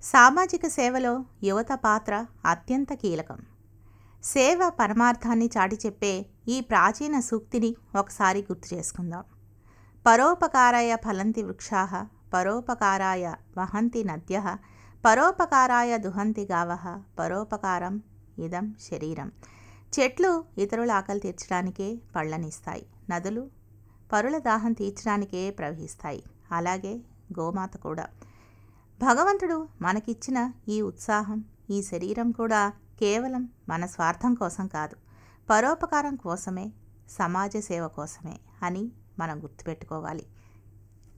సామాజిక సేవలో యువత పాత్ర అత్యంత కీలకం సేవ పరమార్థాన్ని చాటి చెప్పే ఈ ప్రాచీన సూక్తిని ఒకసారి గుర్తు చేసుకుందాం పరోపకారాయ ఫలంతి వృక్షాః పరోపకారాయ వహంతి నద్య పరోపకారాయ దుహంతి గావః పరోపకారం ఇదం శరీరం చెట్లు ఇతరుల ఆకలి తీర్చడానికే పళ్ళనిస్తాయి నదులు పరుల దాహం తీర్చడానికే ప్రవహిస్తాయి అలాగే గోమాత కూడా భగవంతుడు మనకిచ్చిన ఈ ఉత్సాహం ఈ శరీరం కూడా కేవలం మన స్వార్థం కోసం కాదు పరోపకారం కోసమే సమాజ సేవ కోసమే అని మనం గుర్తుపెట్టుకోవాలి